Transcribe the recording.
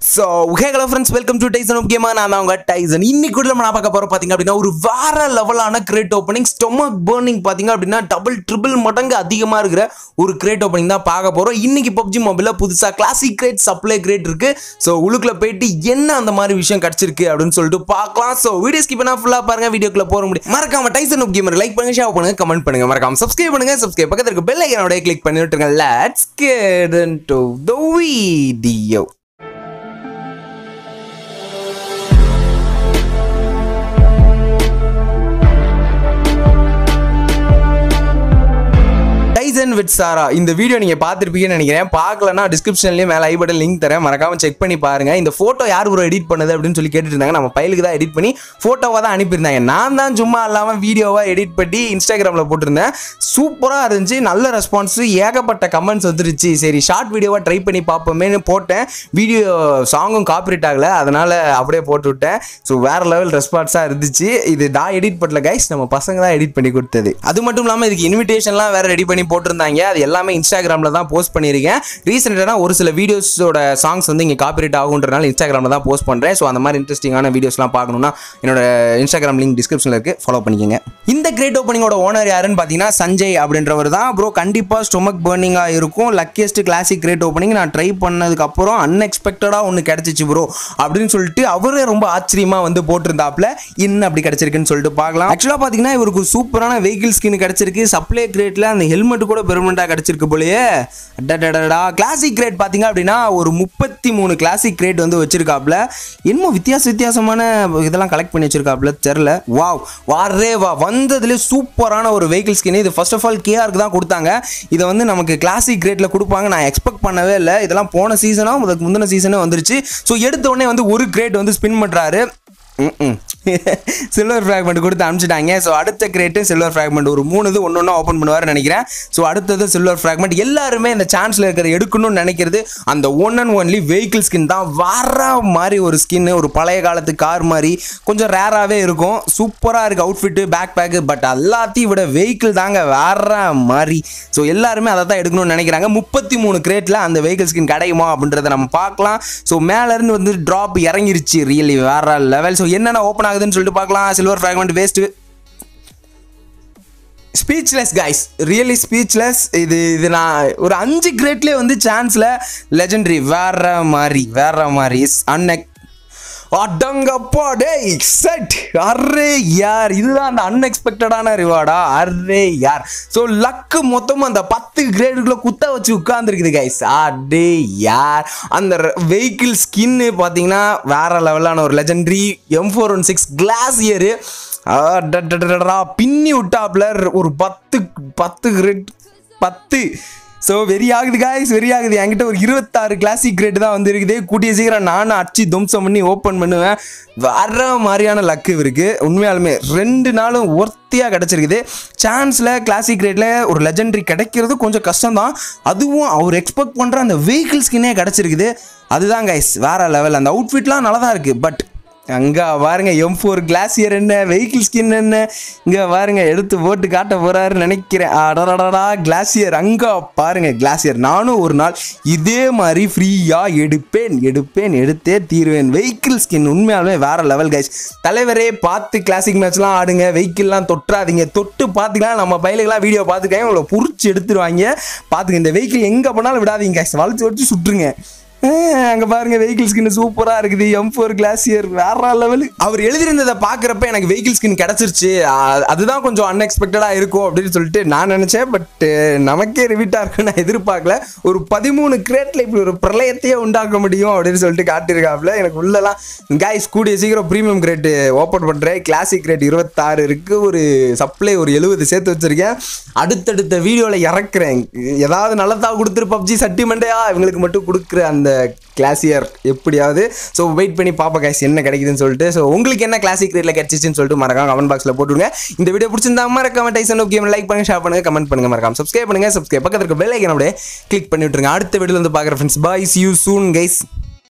so okay hello friends welcome to Tyson முக்கியமாக நான் தான் உங்க டைசன் இன்னைக்கு கூட நம்ம நான் பார்க்க போகிறோம் பார்த்தீங்க அப்படின்னா ஒரு வேற லெவலான கிரேட் ஓப்பனிங் ஸ்டொமக் பர்னிங் பார்த்தீங்க அப்படின்னா டபுள் ட்ரிபிள் மடங்கு அதிகமாக இருக்கிற ஒரு கிரேட் ஓப்பனிங் தான் பார்க்க போகிறோம் இன்னைக்கு பப்ஜி மொபைலில் புதுசாக கிளாசிக் கிரேட் சப்ளை கிரேட் இருக்கு ஸோ உள்ளுக்குள்ள போயிட்டு என்ன அந்த மாதிரி விஷயம் கிடச்சிருக்கு அப்படின்னு சொல்லிட்டு பார்க்கலாம் ஸோ வீடியோ ஸ்கிப் பண்ணா ஃபுல்லாக பாருங்க வீடியோக்குள்ள போற முடியும் மறக்காம டைசன் முக்கியம் லைக் பண்ணுங்க ஷேர் பண்ணுங்க கமெண்ட் பண்ணுங்க மறக்காம சப்ஸ்கிரைப் பண்ணுங்க சப்ஸ்கிரைப் பக்கத்துல இருக்க பெல் ஐக்கனோட கிளிக் பண்ணி விட்டுருங்க let's get into the video Tyson with Sara இந்த வீடியோ நீங்க பார்த்துருப்பீங்கன்னு நினைக்கிறேன் பார்க்கலன்னா டிஸ்கிரிப்ஷன்லயே மேல ஐ பட்டன் லிங்க் தரேன் மறக்காம செக் பண்ணி பாருங்க இந்த போட்டோ யார் ப்ரோ எடிட் பண்ணது அப்படின்னு சொல்லி கேட்டுட்டு இருந்தாங்க நம்ம பைலுக்கு தான் எடிட் பண்ணி போட்டோவா தான் அனுப்பியிருந்தாங்க நான் தான் சும்மா இல்லாம வீடியோவா எடிட் பண்ணி இன்ஸ்டாகிராம்ல போட்டிருந்தேன் சூப்பரா இருந்துச்சு நல்ல ரெஸ்பான்ஸ் ஏகப்பட்ட கமெண்ட்ஸ் வந்துருச்சு சரி ஷார்ட் வீடியோவா ட்ரை பண்ணி பார்ப்போமேன்னு போட்டேன் வீடியோ சாங்கும் காப்பிரைட் ஆகல அதனால அப்படியே போட்டு விட்டேன் ஸோ வேற லெவல் ரெஸ்பான்ஸா இருந்துச்சு இது நான் எடிட் பண்ணல கைஸ் நம்ம பசங்க தான் எடிட் பண்ணி கொடுத்தது அது மட்டும் இல்லாமல் இதுக்கு இன்விடேஷன்லாம் வேற ரெடி பண்ணி போட்டிருந்தாங்க அது எல்லாமே இன்ஸ்டாகிராமில் தான் போஸ்ட் பண்ணியிருக்கேன் ரீசெண்டாக ஒரு சில வீடியோஸோட சாங்ஸ் வந்து இங்கே காப்பிரைட் ஆகுன்றனால இன்ஸ்டாகிராமில் தான் போஸ்ட் பண்ணுறேன் ஸோ அந்த மாதிரி இன்ட்ரெஸ்டிங்கான வீடியோஸ்லாம் பார்க்கணும்னா என்னோட இன்ஸ்டாகிராம் லிங்க் டிஸ்கிரிப்ஷனில் இருக்கு ஃபாலோ பண்ணிக்கோங்க இந்த கிரேட் ஓப்பனிங்கோட ஓனர் யாருன்னு பார்த்தீங்கன்னா சஞ்சய் அப்படின்றவர் தான் ப்ரோ கண்டிப்பாக ஸ்டொமக் பர்னிங்காக இருக்கும் லக்கியஸ்ட் கிளாசிக் கிரேட் ஓப்பனிங் நான் ட்ரை பண்ணதுக்கு அப்புறம் அன்எக்ஸ்பெக்டடாக ஒன்று கிடச்சிச்சு ப்ரோ அப்படின்னு சொல்லிட்டு அவரே ரொம்ப ஆச்சரியமாக வந்து போட்டிருந்தாப்புல என்ன அப்படி கிடச்சிருக்குன்னு சொல்லிட்டு பார்க்கலாம் ஆக்சுவலாக பார்த்தீங்கன்னா இவருக்கு ஒரு சூப்பரான வெஹிக்கிள் ஸ்கின் கிடச்சிருக்கு சப்ளை கிரேட்டில் அந்த ஹெல்மெட் கூட பெர்மனெண்ட்டாக கிடச்சிருக்கு போலயே அடடடடா கிளாசிக் கிரேட் பார்த்தீங்க அப்படின்னா ஒரு முப்பத்தி மூணு கிளாசிக் கிரேட் வந்து வச்சிருக்காப்புல என்னமோ வித்தியாச வித்தியாசமான இதெல்லாம் கலெக்ட் பண்ணி வச்சிருக்காப்புல தெரில வாவ் வாரே வா வந்ததுலேயே சூப்பரான ஒரு வெஹிக்கிள் ஸ்கின் இது ஃபர்ஸ்ட் ஆஃப் ஆல் கேஆருக்கு தான் கொடுத்தாங்க இதை வந்து நமக்கு கிளாசிக் கிரேட்டில் கொடுப்பாங்க நான் எக்ஸ்பெக்ட் பண்ணவே இல்லை இதெல்லாம் போன சீசனும் அதுக்கு முந்தின சீசனும் வந்துருச்சு ஸோ எடுத்த உடனே வந்து ஒரு கிரேட் வந்து ஸ்பின் பண்ணுறாரு சில்வர் ஃப்ராக்மெண்ட் கொடுத்து அனுப்பிச்சிட்டாங்க ஸோ அடுத்த கிரேட்டு சில்வர் ஃப்ராக்மெண்ட் ஒரு மூணு இது ஒன்று ஒன்றா ஓப்பன் பண்ணுவார்னு நினைக்கிறேன் ஸோ அடுத்தது சில்வர் ஃப்ராக்மெண்ட் எல்லாருமே இந்த சான்ஸில் இருக்கிற எடுக்கணும்னு நினைக்கிறது அந்த one and only vehicle skin தான் வர மாதிரி ஒரு ஸ்கின் ஒரு பழைய காலத்து கார் மாதிரி கொஞ்சம் ரேராகவே இருக்கும் சூப்பராக இருக்குது அவுட்ஃபிட்டு பேக் பேக்கு பட் எல்லாத்தையும் விட வெஹிக்கிள் தாங்க வேற மாதிரி ஸோ எல்லாருமே அதை தான் எடுக்கணும்னு நினைக்கிறாங்க முப்பத்தி மூணு கிரேட்டில் அந்த வெஹிக்கிள் ஸ்கின் கிடைக்குமா அப்படின்றத நம்ம பார்க்கலாம் ஸோ மேலேருந்து வந்து ட்ராப் இறங்கிருச்சு ரியலி வேற லெவல் ஸோ என்னென்ன ஓப்பன் ஆகுதுன்னு சொல்லிட்டு பார்க்கலாம் silver fragment waste speechless guys really speechless இது இது நான் ஒரு அஞ்சு கிரேட்லேயே வந்து சான்ஸில் லெஜெண்டரி வேற மாதிரி வேற மாதிரி அன்எக் அடங்கப்பா டேய் செட் அரே யார் இதுதான் அந்த அன்எக்ஸ்பெக்டடான ரிவார்டா அரே யார் ஸோ லக்கு மொத்தமும் அந்த பத்து கிரேடுக்குள்ள குத்த வச்சு உட்காந்துருக்குது கைஸ் அடே யார் அந்த வெஹிக்கிள் ஸ்கின்னு பார்த்தீங்கன்னா வேற லெவலான ஒரு legendary M four one six glacier பின்னி விட்டாப்ல ஒரு பத்து பத்து கிரேட் பத்து ஸோ வெரி ஆகுது காய்ஸ் வெரி ஆகுது என்கிட்ட ஒரு இருபத்தாறு கிளாசிக் கிரேட் தான் வந்து இருக்குது கூட்டிய சீக்கிரம் நானும் அடிச்சு தும்சம் பண்ணி ஓப்பன் பண்ணுவேன் வர மாதிரியான லக்கு இருக்கு உண்மையாலுமே ரெண்டு நாளும் ஒர்த்தியாக கிடச்சிருக்குது சான்ஸில் கிளாசிக் கிரேட்டில் ஒரு லெஜெண்டரி கிடைக்கிறது கொஞ்சம் கஷ்டம்தான் அதுவும் அவர் எக்ஸ்பெக்ட் பண்ணுற அந்த வெஹிக்கிள் ஸ்கின்னே கிடச்சிருக்குது அதுதான் கைஸ் வேற லெவல் அந்த அவுட்ஃபிட்லாம் நல்லா தான் இருக்குது பட் அங்கே பாருங்க எம் ஃபோர் கிளாசியர் என்ன வெஹிக்கிள் ஸ்கின் என்ன இங்கே பாருங்க எடுத்து போட்டு காட்ட போறாருன்னு நினைக்கிறேன் அடடடா கிளாசியர் அங்கே பாருங்க கிளாசியர் நானும் ஒரு நாள் இதே மாதிரி ஃப்ரீயாக எடுப்பேன் எடுப்பேன் எடுத்தே தீருவேன் வெஹிக்கிள் ஸ்கின் உண்மையாலுமே வேற லெவல் கைஸ் தலைவரே பார்த்து கிளாசிக் மேட்ச்லாம் ஆடுங்க வெஹிக்கிள்லாம் தொட்டுறாதீங்க தொட்டு பார்த்துக்கலாம் நம்ம பயிலுக்கெல்லாம் வீடியோ பார்த்துக்கேன் உங்களை புரிச்சு எடுத்துருவாங்க பார்த்துங்க இந்த வெஹிக்கிள் எங்கே போனாலும் விடாதீங்க கைஸ் வளைச்சு வச்சு சுட்டுருங்க அங்க பாருங்க வெஹிக்கிள் ஸ்கின் சூப்பரா இருக்குது எம் ஃபோர் கிளாசியர் வேற லெவலு அவர் எழுதியிருந்ததை பாக்குறப்ப எனக்கு வெஹிக்கிள் ஸ்கின் கிடைச்சிருச்சு அ- அதுதான் கொஞ்சம் அன்எக்ஸ்பெக்டடா இருக்கும் அப்படின்னு சொல்லிட்டு நான் நினைச்சேன் பட் நமக்கே ரிவிட்டா இருக்குன்னு நான் எதிர்பார்க்கல ஒரு பதிமூணு கிரேட்ல இப்படி ஒரு பிரளயத்தையே உண்டாக்க முடியும் அப்படின்னு சொல்லிட்டு காட்டியிருக்காப்ல எனக்கு உள்ளலாம் கைஸ் கூடிய சீக்கிரம் ப்ரீமியம் கிரேட் ஓப்பன் பண்றேன் கிளாசிக் கிரேட் இருபத்தாறு இருக்கு ஒரு சப்ளை ஒரு எழுபது சேர்த்து வச்சிருக்கேன் அடுத்தடுத்த வீடியோவில் இறக்குறேன் ஏதாவது நல்லதா கொடுத்துரு பப்ஜி சட்டி மண்டையா இவங்களுக்கு மட்டும் கொடுக்குற அந்த கிளாசியர் எப்படியாவது ஸோ வெயிட் பண்ணி பாப்பா கேஸ் என்ன கிடைக்குதுன்னு சொல்லிட்டு ஸோ உங்களுக்கு என்ன கிளாசிக் ரேட்டில் கிடைச்சிச்சுன்னு சொல்லிட்டு மறக்காம கமெண்ட் பாக்ஸில் போட்டுருங்க இந்த வீடியோ பிடிச்சிருந்தா மறக்காம டைசன் ஓகே லைக் பண்ணுங்க ஷேர் பண்ணுங்க கமெண்ட் பண்ணுங்க மறக்காம சப்ஸ்கிரைப் பண்ணுங்க சப்ஸ்கிரைப் பக்கத்துல இருக்க பெல் ஐக்கன் அப்படியே கிளிக் பண்ணி விட்டுருங்க அடுத்த வீடியோல வந்து பார்க்குற friends boys you soon guys